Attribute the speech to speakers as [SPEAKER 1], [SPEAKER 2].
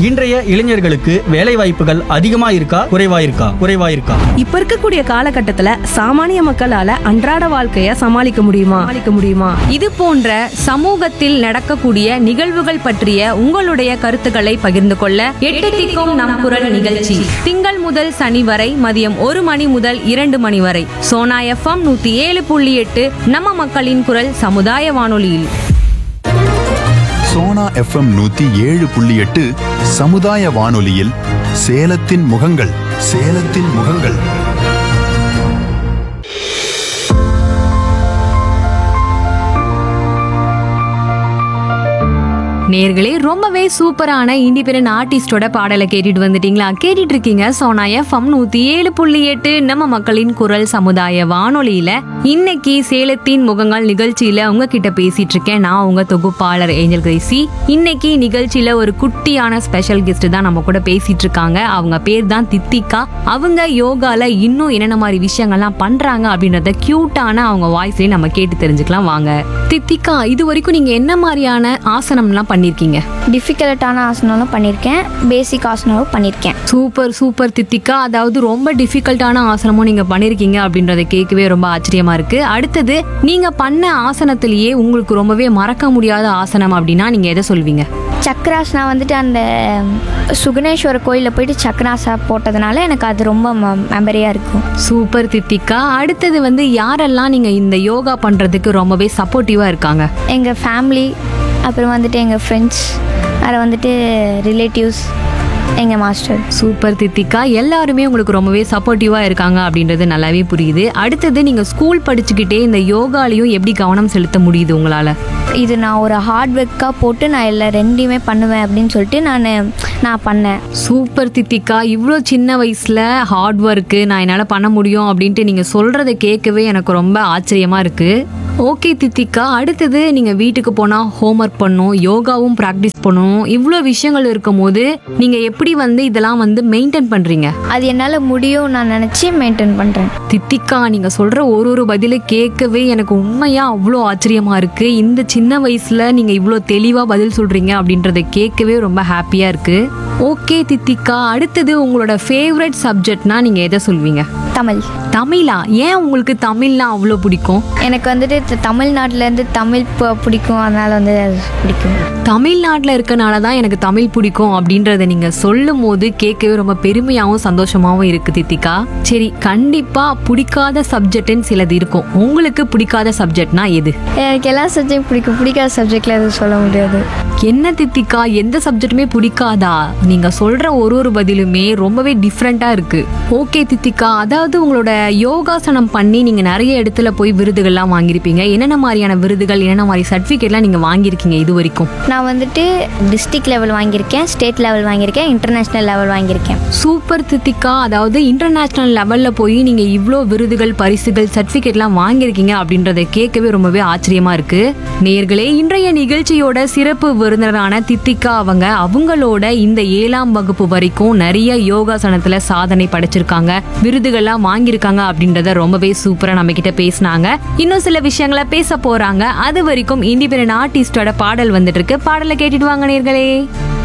[SPEAKER 1] இன்றைய இளைஞர்களுக்கு வேலை வாய்ப்புகள் அதிகமா இருக்கா குறைவா இருக்கா குறைவா இருக்கா
[SPEAKER 2] இப்ப இருக்கக்கூடிய காலகட்டத்துல சாமானிய மக்களால அன்றாட வாழ்க்கைய சமாளிக்க முடியுமா சமாளிக்க முடியுமா
[SPEAKER 3] இது போன்ற சமூகத்தில் நடக்கக்கூடிய நிகழ்வுகள் பற்றிய உங்களுடைய கருத்துக்களை பகிர்ந்து கொள்ள எட்டு திக்கும் நம் குரல் நிகழ்ச்சி திங்கள் முதல் சனி வரை மதியம் ஒரு மணி முதல் இரண்டு மணி வரை சோனா எஃப்எம் நூத்தி ஏழு புள்ளி எட்டு நம்ம மக்களின் குரல் சமுதாய வானொலியில்
[SPEAKER 4] சோனா எஃப்எம் நூத்தி ஏழு புள்ளி எட்டு சமுதாய வானொலியில் சேலத்தின் முகங்கள் சேலத்தின் முகங்கள்
[SPEAKER 3] நேர்களே ரொம்பவே சூப்பரான இண்டிபெண்டன்ட் ஆர்டிஸ்டோட பாடலை கேட்டுட்டு வந்துட்டீங்களா கேட்டுட்டு இருக்கீங்க சோனா எஃப்எம் நூத்தி ஏழு புள்ளி எட்டு நம்ம மக்களின் குரல் சமுதாய வானொலியில இன்னைக்கு சேலத்தின் முகங்கள் நிகழ்ச்சியில உங்ககிட்ட பேசிட்டு இருக்கேன் நான் உங்க தொகுப்பாளர் ஏஞ்சல் கிரேசி இன்னைக்கு நிகழ்ச்சியில ஒரு குட்டியான ஸ்பெஷல் கெஸ்ட் தான் நம்ம கூட பேசிட்டு இருக்காங்க அவங்க பேர் தான் தித்திகா அவங்க யோகால இன்னும் என்னென்ன மாதிரி விஷயங்கள்லாம் பண்றாங்க அப்படின்றத கியூட்டான அவங்க வாய்ஸ்லயே நம்ம கேட்டு தெரிஞ்சுக்கலாம் வாங்க தித்திகா இது வரைக்கும் நீங்க என்ன மாதிரியான ஆசனம்லாம் பண்ணிருக்கீங்க
[SPEAKER 5] டிஃபிகல்ட்டான ஆசனாலும் பண்ணியிருக்கேன் பேசிக் ஆசனாலும் பண்ணியிருக்கேன்
[SPEAKER 3] சூப்பர் சூப்பர் தித்திகா அதாவது ரொம்ப டிஃபிகல்ட்டான ஆசனமும் நீங்க பண்ணிருக்கீங்க அப்படின்றத கேட்கவே ரொம்ப ஆச்சரியமா இருக்கு அடுத்தது நீங்க பண்ண ஆசனத்திலேயே உங்களுக்கு ரொம்பவே மறக்க முடியாத ஆசனம் அப்படின்னா நீங்க எதை சொல்வீங்க
[SPEAKER 5] சக்கராசனா வந்துட்டு அந்த சுகுணேஸ்வர கோயிலில் போயிட்டு சக்கராசா போட்டதுனால எனக்கு அது ரொம்ப மெமரியாக இருக்கும்
[SPEAKER 3] சூப்பர் தித்திகா அடுத்தது வந்து யாரெல்லாம் நீங்க இந்த யோகா பண்றதுக்கு ரொம்பவே சப்போர்ட்டிவா இருக்காங்க
[SPEAKER 5] எங்கள் ஃபேமிலி அப்புறம் வந்துட்டு எங்கள் ஃப்ரெண்ட்ஸ் அப்புறம் வந்துட்டு ரிலேட்டிவ்ஸ் எங்கள் மாஸ்டர்
[SPEAKER 3] சூப்பர் தித்திகா எல்லாருமே உங்களுக்கு ரொம்பவே சப்போர்ட்டிவா இருக்காங்க அப்படின்றது நல்லாவே புரியுது அடுத்தது நீங்க ஸ்கூல் படிச்சுக்கிட்டே இந்த யோகாலையும் எப்படி கவனம் செலுத்த முடியுது உங்களால
[SPEAKER 5] இது நான் ஒரு ஹார்ட் ஒர்க்காக போட்டு நான் எல்லா ரெண்டையுமே பண்ணுவேன் அப்படின்னு சொல்லிட்டு நான் நான் பண்ணேன்
[SPEAKER 3] சூப்பர் தித்திகா இவ்வளோ சின்ன வயசுல ஹார்ட் ஒர்க்கு நான் என்னால் பண்ண முடியும் அப்படின்ட்டு நீங்க சொல்றதை கேட்கவே எனக்கு ரொம்ப ஆச்சரியமா இருக்கு ஓகே தித்திகா அடுத்தது நீங்க வீட்டுக்கு போனா ஹோம்ஒர்க் பண்ணணும் யோகாவும் ப்ராக்டிஸ் பண்ணணும் இவ்வளோ விஷயங்கள் இருக்கும்போது நீங்க எப்படி வந்து இதெல்லாம் வந்து மெயின்டைன் பண்றீங்க
[SPEAKER 5] அது என்னால் முடியும் நான் நினச்சி மெயின்டைன் பண்ணுறேன்
[SPEAKER 3] தித்திகா நீங்க சொல்ற ஒரு ஒரு பதிலை கேட்கவே எனக்கு உண்மையா அவ்வளோ ஆச்சரியமா இருக்கு இந்த சின்ன வயசுல நீங்க இவ்வளோ தெளிவா பதில் சொல்றீங்க அப்படின்றத கேட்கவே ரொம்ப ஹாப்பியா இருக்கு ஓகே தித்திகா அடுத்தது உங்களோட ஃபேவரட் சப்ஜெக்ட்னா நீங்க எதை சொல்வீங்க
[SPEAKER 5] தமிழ்
[SPEAKER 3] தமிழா ஏன் உங்களுக்கு தமிழ்னா அவ்வளோ பிடிக்கும்
[SPEAKER 5] எனக்கு வந்துட்டு த- தமிழ்நாட்டிலேருந்து தமிழ் ப- பிடிக்கும் அதனால் வந்து அது பிடிக்கும்
[SPEAKER 3] தமிழ்நாட்டில் இருக்கனால தான் எனக்கு தமிழ் பிடிக்கும் அப்படின்றத நீங்க சொல்லும் போது கேட்கவே ரொம்ப பெருமையாகவும் சந்தோஷமாகவும் இருக்கு தித்திகா சரி கண்டிப்பா பிடிக்காத சப்ஜெக்ட்னு சிலது இருக்கும் உங்களுக்கு பிடிக்காத சப்ஜெக்ட்னா எது
[SPEAKER 5] எனக்கு எல்லா சப்ஜெக்ட் பிடிக்கும் பிடிக்காத சப்ஜெக்டில் எதுவும் சொல்ல முடியாது
[SPEAKER 3] என்ன தித்திகா எந்த சப்ஜெக்ட்டுமே பிடிக்காதா நீங்க சொல்ற ஒரு ஒரு பதிலுமே ரொம்பவே டிஃப்ரெண்டா இருக்கு ஓகே தித்திகா அதாவது உங்களோட யோகாசனம் பண்ணி நீங்க நிறைய இடத்துல போய் விருதுகள்லாம் வாங்கியிருப்பீங்க என்னென்ன மாதிரியான விருதுகள் என்னென்ன மாதிரி சர்டிஃபிகேட்லாம் நீங்க வாங்கியிருக்கீங்க இது வரைக்கும்
[SPEAKER 5] நான் வந்துட்டு டிஸ்ட்ரிக்ட் லெவல் வாங்கியிருக்கேன் ஸ்டேட் லெவல் வாங்கியிருக்கேன் இன்டர்நேஷ்னல் லெவல் வாங்கியிருக்கேன்
[SPEAKER 3] சூப்பர் தித்திகா அதாவது இன்டர்நேஷனல் லெவல்ல போய் நீங்க இவ்வளோ விருதுகள் பரிசுகள் சர்டிஃபிகேட்லாம் வாங்கியிருக்கீங்க அப்படின்றத கேட்கவே ரொம்பவே ஆச்சரியமா இருக்கு நேர்களே இன்றைய நிகழ்ச்சியோட சிறப்பு விருந்தினரான தித்திகா அவங்க அவங்களோட இந்த ஏழாம் வகுப்பு வரைக்கும் நிறைய யோகாசனத்துல சாதனை படைச்சிருக்காங்க விருதுகள்லாம் வாங்கியிருக்காங்க அப்படின்றத ரொம்பவே சூப்பரா நம்ம கிட்ட பேசினாங்க இன்னும் சில விஷயங்களை பேச போறாங்க அது வரைக்கும் இண்டிபெண்டன்ட் ஆர்டிஸ்டோட பாடல் வந்துட்டு இருக்கு பாடலை கேட்டுட்டு வாங்க நேர்களே